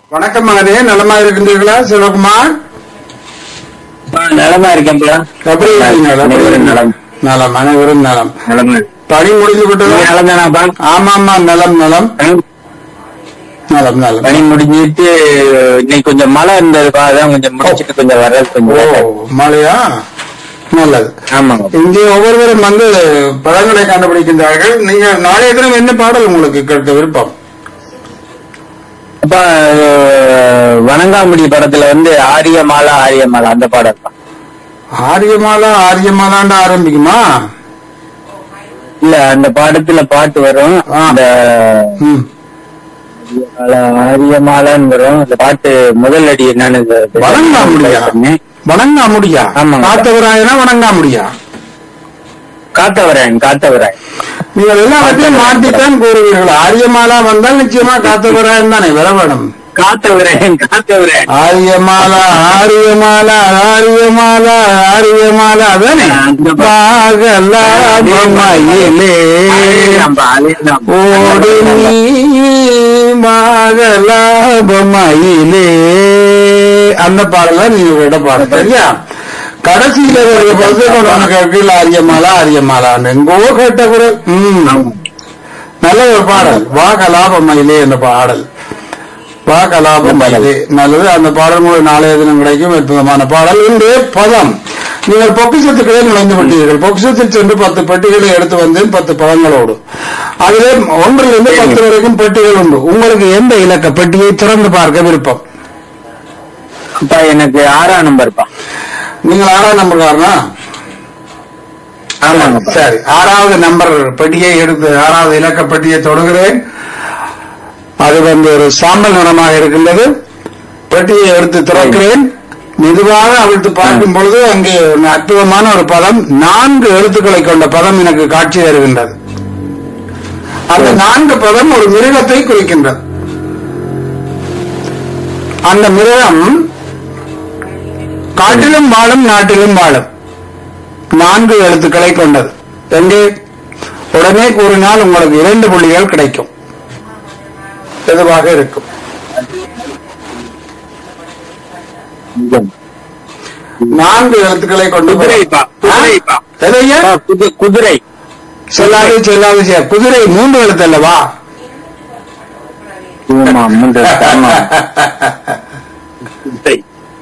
வணக்கம் மகனே நலமா இருக்கின்றீர்களா சிவகுமார் நலமா இருக்கேன்ப்பா எப்படி இருக்கீங்க? அனைவரும் நலம் நலம் அனைவரும் நலம் நலமா பணி முடிந்து விட்டதா நீங்க நலம் தானாப்பா ஆமா ஆமா நலம் நலம் நலம் நலம் பணி முடிஞ்சிட்டு இன்னைக்கு கொஞ்சம் மழை இருந்ததுப்பா அதான் கொஞ்சம் முடிச்சிட்டு கொஞ்சம் வர்றது ஓ கொஞ்சம் லேட் மழையா நல்லது ஆமாங்க இங்கே ஒவ்வொருவரும் வந்து படங்களை கண்டுபிடிக்கின்றார்கள் நீங்க நாளைய தினம் என்ன பாடல் உங்களுக்கு கேட்க விருப்பம் அப்பா அஹ், வணங்காமுடி படத்துல வந்து ஆரியமாலா ஆரியமாலா அந்த பாடம் தான் ஆரியமாலா ஆரியமாலான்னு ஆரம்பிக்குமா இல்ல அந்த பாடத்துல பாட்டு வரும் ஆ. அந்த ம். ஆரியமாலா, ஆரியமாலான்னு வரும் அந்த பாட்டு முதல் அடி என்னன்னு இது- வணங்கா முடியா சொன்னேன். வணங்கா முடியா ஆமாங்க. காத்தவராயனா வணங்கா முடியா காத்தவரேன் காத்தவரேன் நீங்கள் எல்லாவற்றையும் மாற்றித்தான் கூறுவீர்கள் ஆரியமாலா வந்தால் நிச்சயமா காத்தவராயன் தானே வர வேணும் காத்தவரேன் காத்தவரேன் ஆரியமாலா ஆரியமாலா ஆரியமாலா ஆரியமாலா அதானே அந்த பா- பாகலாபமயிலே ஓடு நீ மகளாபமயிலே அந்த பாடல நீங்க விட பாடம் சரியா கடைசியில ஒரு பகுதி கொண்டு கேட்கல ஆரியமாலா ஆரியமாலான்னு எங்கோ கேட்ட குரல் ம் நல்ல ஒரு பாடல் வா கலாபமயிலே என்ற பாடல் வா கலாபமயிலே நல்லது அந்த பாடல் உங்களுக்கு நாளைய தினம் கிடைக்கும் அற்புதமான பாடல் இன்று பதம் நீங்கள் பொக்கிஷத்துக்களே நுழைந்து விட்டீர்கள் பொக்கிஷத்தில் சென்று பத்து பெட்டிகளை எடுத்து வந்தேன் பத்து பதங்களோடு அதிலே ஒன்றிலிருந்து பத்து வரைக்கும் பெட்டிகள் உண்டு உங்களுக்கு எந்த இலக்க பெட்டியை திறந்து பார்க்க விருப்பம் அப்பா எனக்கு ஆறாம் நம்பர்ப்பா நீங்கள் ஆறாம் நம்பர்காரனா ஆமாங்கப்பா சரி ஆறாவது நம்பர் பெட்டியை எடுத்து ஆறாவது இலக்க பெட்டியை தொடுகிறேன் அது வந்து ஒரு சாம்பல் நிறமாக இருக்கின்றது பெட்டியை எடுத்து திறக்கிறேன் மெதுவாக அவிழ்த்து பார்க்கும் பொழுது அங்கே ஒரு அற்புதமான ஒரு பதம் நான்கு எழுத்துக்களை கொண்ட பதம் எனக்கு காட்சி தருகின்றது அந்த நான்கு பதம் ஒரு மிருகத்தை குறிக்கின்றது அந்த மிருகம் காட்டிலும் வாழும் நாட்டிலும் வாழும் நான்கு எழுத்துக்களை கொண்டது எங்கே உடனே கூறினால் உங்களுக்கு இரண்டு புள்ளிகள் கிடைக்கும் எதுவாக இருக்கும் இங்கம். நான்கு எழுத்துக்களை கொண்டு குதிரைப்பா, குதிரைப்பா. எதையா அப்பா, குது- குதிரை சொல்லாது சொல்லாது செய். குதிரை மூன்று எழுத்து அல்லவா ஆமா, மூன்று எழுத்து, ஆமா. குதிரை.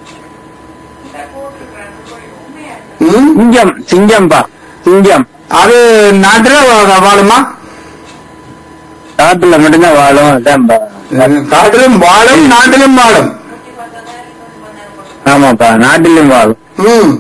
ம்? சிங்கம் சிங்கம்பா சிங்கம் அது நாட்டில வா- வாழுமா காட்டுல மட்டும்தான் வாழும் அதான்பா காட்டிலும் வாழும் நாட்டிலும் வாழும் ஆமாப்பா நாட்டிலும் வாழும் ம்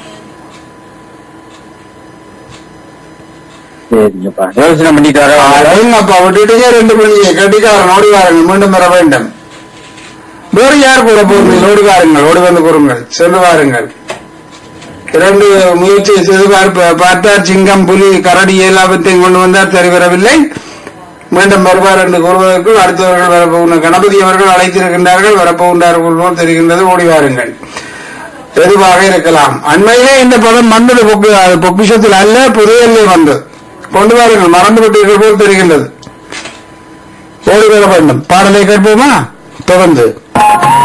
சரிங்கப்பா யோசனை பண்ணிட்டு வர அப்பா விட்டுட்டீங்க ரெண்டு புள்ளியை கட்டிக்காரன் ஓடி வாருங்கள் மீண்டும் பெற வேண்டும் வேறு யார் கூட போகிறீர்கள் ஓடி வாருங்கள் ஓடி வந்து கூறுங்கள் சென்று வாருங்கள் இரண்டு முயற்சி செய்து பார்ப்ப- பார்த்தார் சிங்கம் புலி கரடி எல்லாவற்றையும் கொண்டு வந்தார் சரி வரவில்லை மீண்டும் வருவார் என்று கூறுவதற்குள் அடுத்தவர்கள் வரப்போகின்ற கணபதி அவர்கள் அழைத்திருக்கின்றார்கள் வரப்போகின்றார்கள் போல் தெரிகின்றது ஓடி வாருங்கள் எதுவாக இருக்கலாம் அண்மையிலே இந்த பதம் வந்தது பொக்கு அது பொக்கிஷத்தில் அல்ல புதையல்லே வந்தது கொண்டு வாருங்கள் மறந்து விட்டீர்கள் போல் தெரிகின்றது ஓடி வர வேண்டும் பாடலை கேட்போமா தொடர்ந்து